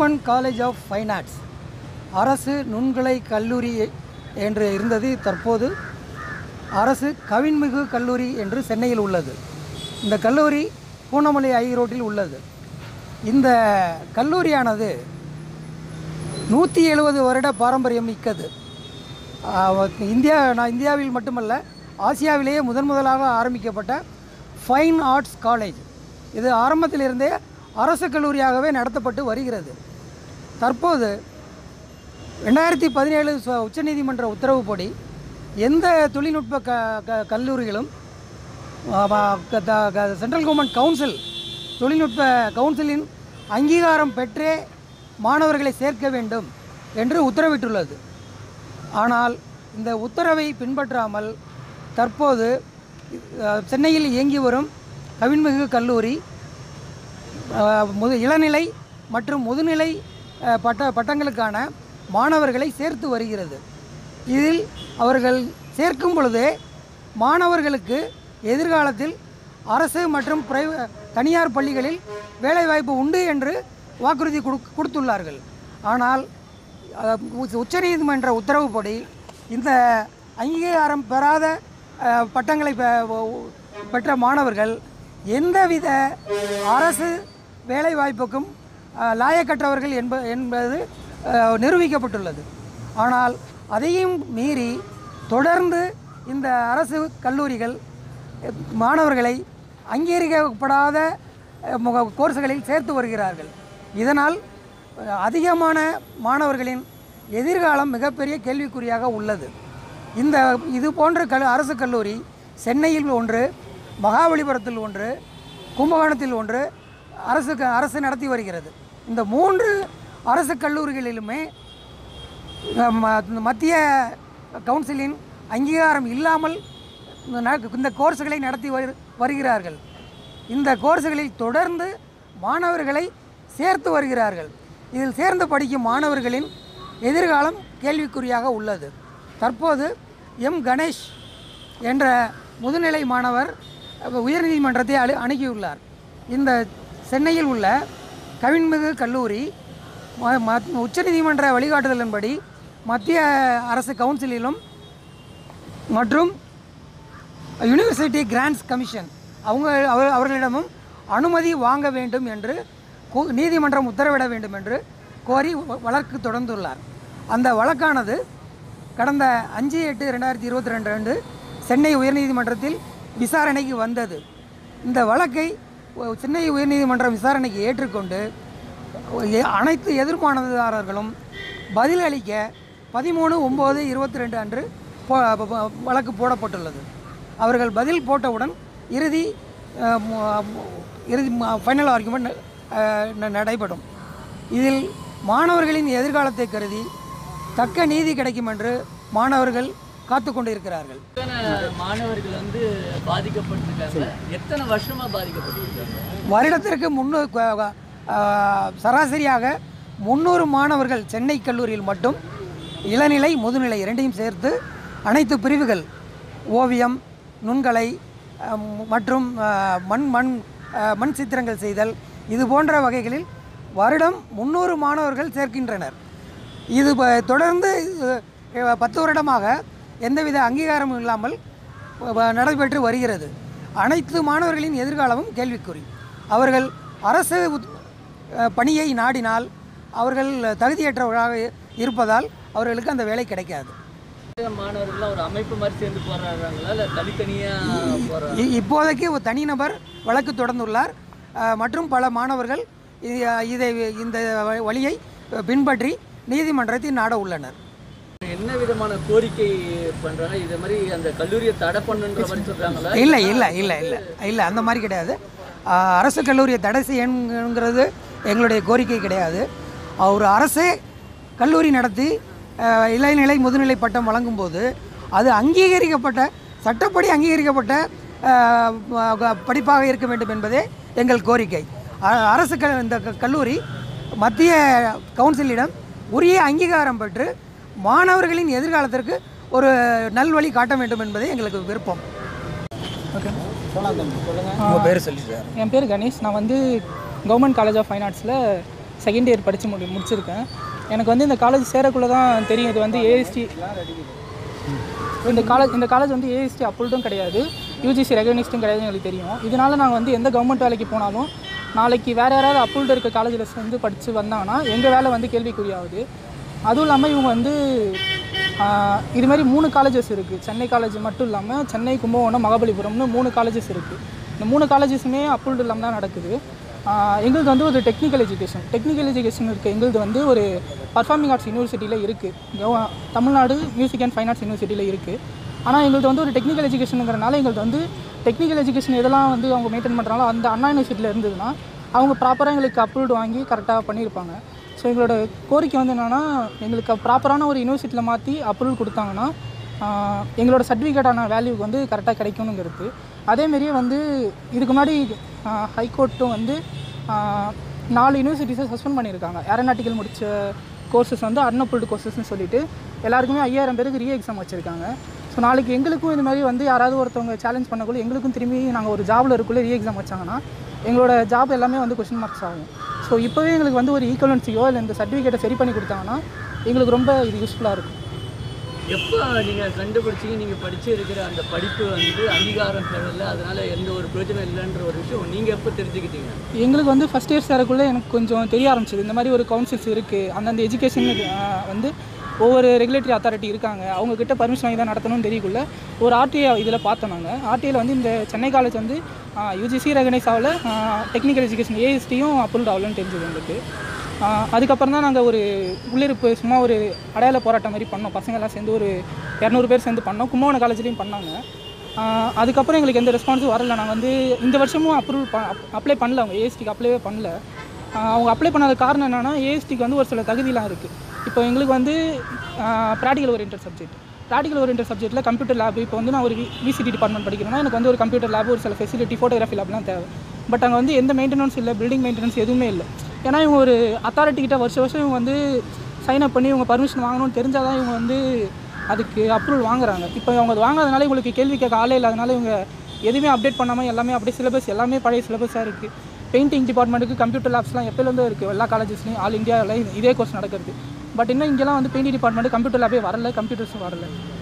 government college of fine arts அரசு நுண்கலை கல்லூரி என்று இருந்தது தற்போது அரசு கவின்மிகு கல்லூரி என்று சென்னையில் உள்ளது இந்த கல்லூரி பூனமலை ஐ ரோட்டில் உள்ளது இந்த கல்லூரியானது நூற்றி எழுபது வருட பாரம்பரியம் மிக்கது ஆஹ் இந்தியா நான் இந்தியாவில் மட்டுமல்ல ஆசியாவிலேயே முதன் முதலாக ஆரம்பிக்கப்பட்ட ஃபைன் ஆர்ட்ஸ் காலேஜ் இது ஆரம்பத்திலிருந்தே அரசு கல்லூரியாகவே நடத்தப்பட்டு வருகிறது தற்போது ரெண்டாயிரத்தி பதினேழு ச- உச்சநீதிமன்ற உத்தரவுப்படி எந்த தொழில்நுட்ப க க கல்லூரிகளும் சென்ட்ரல் கவர்மெண்ட் கவுன்சில் தொழில்நுட்ப கவுன்சிலின் அங்கீகாரம் பெற்றே மாணவர்களை சேர்க்க வேண்டும் என்று உத்தரவிட்டுள்ளது ஆனால் இந்த உத்தரவை பின்பற்றாமல் தற்போது அஹ், சென்னையில் இயங்கி வரும் கவின்மிகு கல்லூரி அஹ், முது இளநிலை மற்றும் முதுநிலை அஹ், பட்ட பட்டங்களுக்கான மாணவர்களை சேர்த்து வருகிறது இதில் அவர்கள் சேர்க்கும் பொழுதே மாணவர்களுக்கு எதிர்காலத்தில் அரசு மற்றும் பிரைவே தனியார் பள்ளிகளில் வேலைவாய்ப்பு உண்டு என்று வாக்குறுதி கொடு கொடுத்துள்ளார்கள் ஆனால் அஹ், உச்ச- உச்சநீதிமன்ற உத்தரவுப்படி இந்த அங்கீகாரம் பெறாத அஹ், பட்டங்களை பெ- ஒ- பெற்ற மாணவர்கள் எந்தவித அரசு வேலைவாய்ப்புக்கும் அஹ், லாயக்கற்றவர்கள் என்ப என்பது அஹ், நிரூபிக்கப்பட்டுள்ளது ஆனால் அதையும் மீறி தொடர்ந்து இந்த அரசு கல்லூரிகள் அஹ், மாணவர்களை அங்கீகரிக்கப்படாத அஹ், முக கோர்ஸ்களில் சேர்த்து வருகிறார்கள் இதனால் அஹ், அதிகமான மாணவர்களின் எதிர்காலம் மிகப்பெரிய கேள்விக்குறியாக உள்ளது இந்த இது போன்ற கல் அரசு கல்லூரி சென்னையில் ஒன்று மகாபலிபுரத்தில் ஒன்று கும்பகோணத்தில் ஒன்று அரசு க- அரசு நடத்தி வருகிறது இந்த மூன்று அரசு கல்லூரிகளிலுமே அஹ், ம- மத்திய கவுன்சிலின் அங்கீகாரம் இல்லாமல் இந்த ந- இந்த கோர்ஸுகளை நடத்தி வரு- வருகிறார்கள் இந்த கோர்ஸுகளில் தொடர்ந்து மாணவர்களை சேர்த்து வருகிறார்கள் இதில் சேர்ந்து படிக்கும் மாணவர்களின் எதிர்காலம் கேள்விக்குறியாக உள்ளது தற்போது எம் கணேஷ் என்ற முதுநிலை மாணவர் அஹ், உயர்நீதிமன்றத்தை அழு அணுகியுள்ளார் இந்த சென்னையில் உள்ள கவின்மிகு கல்லூரி ம- ம- உச்சநீதிமன்ற வழிகாட்டுதலின்படி மத்திய அரசு கவுன்சிலிலும் மற்றும் யுனிவர்சிட்டி கிராண்ட்ஸ் கமிஷன் அவங்க அவர் அவர்களிடமும் அனுமதி வாங்க வேண்டும் என்று கு- நீதிமன்றம் உத்தரவிட வேண்டும் என்று கோரி வ- வழக்கு தொடர்ந்துள்ளார் அந்த வழக்கானது கடந்த அஞ்சு எட்டு ரெண்டாயிரத்தி இருபத்தி ரெண்டு அன்று சென்னை உயர்நீதிமன்றத்தில் விசாரணைக்கு வந்தது இந்த வழக்கை ஒ- சென்னை உயர்நீதிமன்றம் விசாரணைக்கு ஏற்றுக்கொண்டு எ- அனைத்து எதிர்மானதாரர்களும் பதில் அளிக்க பதிமூணு ஒம்பது இருபத்தி ரெண்டு அன்று போ- ப- ப- வழக்கு போடப்பட்டுள்ளது அவர்கள் பதில் போட்டவுடன் இறுதி அஹ், மு- மு- இறுதி ஃபைனல் ஆர்குமெண்ட் நடைபெறும் இதில் மாணவர்களின் எதிர்காலத்தை கருதி தக்க நீதி கிடைக்கும் என்று மாணவர்கள் காத்து கொண்டிருக்கிறார்கள் எத்தனை மாணவர்கள் வந்து பாதிக்கப்பட்டிருக்காங்க எத்தனை வருஷமா பாதிக்கப்பட்டிருக்காங்க வருடத்திற்கு முன்னூறு சராசரியாக முந்நூறு மாணவர்கள் சென்னை கல்லூரியில் மட்டும் இளநிலை முதுநிலை இரண்டையும் சேர்த்து அனைத்து பிரிவுகள் ஓவியம் நுண்கலை அஹ், மற்றும் அஹ், மண் மண் அஹ், மண் சித்திரங்கள் செய்தல் இது போன்ற வகைகளில் வருடம் முந்நூறு மாணவர்கள் சேர்க்கின்றனர் இது ப- தொடர்ந்து அஹ், பத்து வருடமாக எந்தவித அங்கீகாரமும் இல்லாமல் வ- நடைபெற்று வருகிறது அனைத்து மாணவர்களின் எதிர்காலமும் கேள்விக்குறி அவர்கள் அரசு உத்- அஹ், பணியை நாடினால் அவர்கள் தகுதியற்றவர்களாக இருப்பதால் அவர்களுக்கு அந்த வேலை கிடைக்காது மாணவர்கள் ஒரு அமைப்பு மாதிரி சேர்ந்து போராடுறாங்களா இல்ல தனித்தனியா போறாங்க இ- இப்போதைக்கு ஒரு தனிநபர் வழக்கு தொடர்ந்துள்ளார் அஹ், மற்றும் பல மாணவர்கள் இ- இதை இந்த வ- வழியை பின்பற்றி நீதிமன்றத்தில் நாட உள்ளனர் என்ன விதமான கோரிக்கை பண்றாங்க இதே மாதிரி அந்த கல்லூரியை தடை பண்ணுன்ற மாதிரி சொல்றாங்களா இல்லை இல்லை இல்லை இல்லை இல்லை அந்த மாதிரி கிடையாது ஆஹ், அரசு கல்லூரியை தடை செய்யணுங்கிறது எங்களுடைய கோரிக்கை கிடையாது ஆஹ், ஒரு அரசே கல்லூரி நடத்தி ஆஹ், இளநிலை முதுநிலை பட்டம் வழங்கும்போது அது அங்கீகரிக்கப்பட்ட சட்டப்படி அங்கீகரிக்கப்பட்ட ஆஹ், ஆஹ், படிப்பாக இருக்க வேண்டும் என்பதே எங்கள் கோரிக்கை அ- அரசு க இந்த க- கல்லூரி மத்திய கவுன்சிலிடம் உரிய அங்கீகாரம் பெற்று மாணவர்களின் எதிர்காலத்திற்கு ஒரு நல்வழி காட்ட வேண்டும் என்பதே எங்களுக்கு விருப்பம் ஓகே உங்கள் பேர் சொல்லி சார் என் பேர் கணேஷ் நான் வந்து கவர்மெண்ட் காலேஜ் ஆஃப் ஃபைன் ஆர்ட்ஸில் செகண்ட் இயர் படித்து முடி முடிச்சிருக்கேன் எனக்கு வந்து இந்த காலேஜ் சேரக்குள்ளே தான் தெரியும் இது வந்து ஏஎஸ்டி இந்த காலேஜ் இந்த காலேஜ் வந்து ஏஎஸ்டி அப்ரூவ்டும் கிடையாது யூஜிசி ரெகனைஸ்டும் கிடையாது எங்களுக்கு தெரியும் இதனால் நாங்கள் வந்து எந்த கவர்மெண்ட் வேலைக்கு போனாலும் நாளைக்கு வேறு யாராவது அப்ரூவ்டு இருக்க காலேஜில் வந்து படித்து வந்தாங்கன்னா எங்கள் வேலை வந்து கேள்விக்குறியாகுது அதுவும் இல்லாமல் இவங்க வந்து ஆஹ், இது மாதிரி மூணு காலேஜஸ் இருக்குது சென்னை காலேஜ் மட்டும் இல்லாமல் சென்னை கும்பகோணம் மகாபலிபுரம்னு மூணு காலேஜஸ் இருக்குது இந்த மூணு காலேஜஸுமே அப்ரூவ்டு இல்லாமல் தான் நடக்குது ஆஹ், எங்களுது வந்து ஒரு டெக்னிக்கல் எஜுகேஷன் டெக்னிக்கல் எஜுகேஷன் இருக்குது எங்களுது வந்து ஒரு பர்ஃபார்மிங் ஆர்ட்ஸ் யூனிவர்சிட்டியில் இருக்குது Tamil Nadu music and fine arts யூனிவர்சிட்டியில் இருக்குது ஆனால் எங்களுது வந்து ஒரு டெக்னிக்கல் எஜுகேஷனுங்கிறனால எங்களுக்கு வந்து டெக்னிக்கல் எஜுகேஷன் எதெல்லாம் வந்து அவங்க மெயின்டைன் பண்ணுறாங்களோ அந்த அண்ணா யூனிவர்சிட்டியில் இருந்ததுன்னா அவங்க ப்ராப்பராக எங்களுக்கு அப்ரூவ்டு வாங்கி கரெக்டாக பண்ணியிருப்பாங்க ஸோ எங்களோட கோரிக்கை வந்து என்னென்னா எங்களுக்கு ப்ராப்பரான ஒரு யூனிவர்சிட்டியில் மாற்றி அப்ரூவல் கொடுத்தாங்கன்னா ஆஹ், எங்களோட சர்டிஃபிகேட்டான வேல்யூக்கு வந்து கரெக்டாக கிடைக்கணுங்கிறது அதேமாரியே வந்து இதுக்கு முன்னாடி ஹைகோர்ட்டும் வந்து ஆஹ், நாலு யூனிவர்சிட்டிஸை சஸ்பெண்ட் பண்ணியிருக்காங்க ஏரோநாட்டிக்கல் முடித்த கோர்சஸ் வந்து அன்அப்ரூவ்டு கோர்சஸ்னு சொல்லிட்டு எல்லாருக்குமே ஐயாயிரம் பேருக்கு ரீ எக்ஸாம் வச்சுருக்காங்க ஸோ நாளைக்கு எங்களுக்கும் இது மாதிரி வந்து யாராவது ஒருத்தவங்க சேலஞ்ச் பண்ணக்குள்ள எங்களுக்கும் திரும்பி நாங்கள் ஒரு ஜாபில் இருக்குள்ளே ரீ எக்ஸாம் வச்சாங்கன்னா எங்களோட ஜாப் எல்லாமே வந்து கொஷின் மார்க்ஸ் ஆகும் ஸோ இப்போவே எங்களுக்கு வந்து ஒரு ஈக்குவலன்சியோ இல்லை இந்த சர்டிஃபிகேட்டை சரி பண்ணி கொடுத்தாங்கன்னா எங்களுக்கு ரொம்ப இது யூஸ்ஃபுல்லாக இருக்கும் எப்போ நீங்கள் கண்டுபிடிச்சிங்க நீங்கள் படிச்சு இருக்கிற அந்த படிப்பு வந்து அங்கீகாரம் பெறல அதனால எந்த ஒரு பிரயோஜனம் இல்லைன்ற ஒரு விஷயம் நீங்கள் எப்போ தெரிஞ்சுக்கிட்டீங்க எங்களுக்கு வந்து ஃபஸ்ட் இயர் சேரக்குள்ளே எனக்கு கொஞ்சம் தெரிய ஆரம்பிச்சது இந்த மாதிரி ஒரு கவுன்சில்ஸ் இருக்குது அந்தந்த எஜுகேஷன் வந்து ஒவ்வொரு ரெகுலேட்டரி அத்தாரிட்டி இருக்காங்க அவங்க கிட்ட பர்மிஷன் வாங்கி தான் நடத்தணும்னு தெரியக்குள்ள ஒரு ஆர்டிஐ இதில் பார்த்தோம் நாங்கள் ஆர்டிஐயில் வந்து இந்த சென்னை காலேஜ் வந்து யூஜிசி ரெகனைஸ் ஆகல டெக்னிக்கல் எஜுகேஷன் ஏஎஸ்டியும் அப்ரூவ்ட் ஆகலன்னு தெரிஞ்சது எங்களுக்கு ஆஹ் அதுக்கப்புறம் தான் நாங்கள் ஒரு உள்ளிருப்பு சும்மா ஒரு அடையாள போராட்டம் மாதிரி பண்ணோம் பசங்க எல்லாம் சேர்ந்து ஒரு இரநூறு பேர் சேர்ந்து பண்ணோம் கும்பகோணம் காலேஜ்லேயும் பண்ணாங்க ஆஹ் அதுக்கப்புறம் எங்களுக்கு எந்த ரெஸ்பான்ஸும் வரல நாங்கள் வந்து இந்த வருஷமும் அப்ரூவ் அப்ளை பண்ணல அவங்க ஏஎஸ்டிக்கு அப்ளைவே பண்ணல ஆஹ் அவங்க அப்ளை பண்ணாத காரணம் என்னென்னா ஏஎஸ்டிக்கு வந்து ஒரு சில தகுதியெலாம் இருக்குது இப்போ எங்களுக்கு வந்து practical orient subject practical orient சப்ஜெக்ட்டில் கம்ப்யூட்டர் லேப் இப்போ வந்து நான் ஒரு விசிடி டிபார்ட்மெண்ட் படிக்கிறேன்னா எனக்கு வந்து ஒரு கம்ப்யூட்டர் லேப் ஒரு சில ஃபெசிலிட்டி ஃபோட்டோகிராஃபி லேப்லாம் தேவை பட் அங்கே வந்து எந்த மெயின்டெனன்ஸ் இல்லை பில்டிங் மெயின்டெனன்ஸ் எதுவுமே இல்லை ஏன்னா இவங்க ஒரு அத்தாரிட்டி கிட்ட வருஷம் வருஷம் இவங்க வந்து சைன் அப் பண்ணி இவங்க பர்மிஷன் வாங்கணும்னு தெரிஞ்சால் தான் இவங்க வந்து அதுக்கு அப்ரூவல் வாங்குறாங்க இப்போ அவங்க அது வாங்காதனால இவங்களுக்கு கேள்வி கேட்க ஆளே இல்லாதனால இவங்க எதுவுமே அப்டேட் பண்ணாமல் எல்லாமே அப்படியே சிலபஸ் எல்லாமே பழைய சிலபஸாக இருக்குது பெயிண்டிங் டிபார்ட்மெண்ட்டுக்கு கம்ப்யூட்டர் லேப்ஸ்லாம் எப்போலேருந்தோ இருக்குது எல்லா காலேஜஸ்லையும் ஆல் இந்தியாவில் இதே கோர்ஸ் நடக்கிறது பட் இன்னும் இங்கெல்லாம் வந்து பெயிண்டிங் டிபார்ட்மெண்ட் கம்ப்யூட்டர் லேபே வரல கம்ப்யூட்டர்ஸும் வரல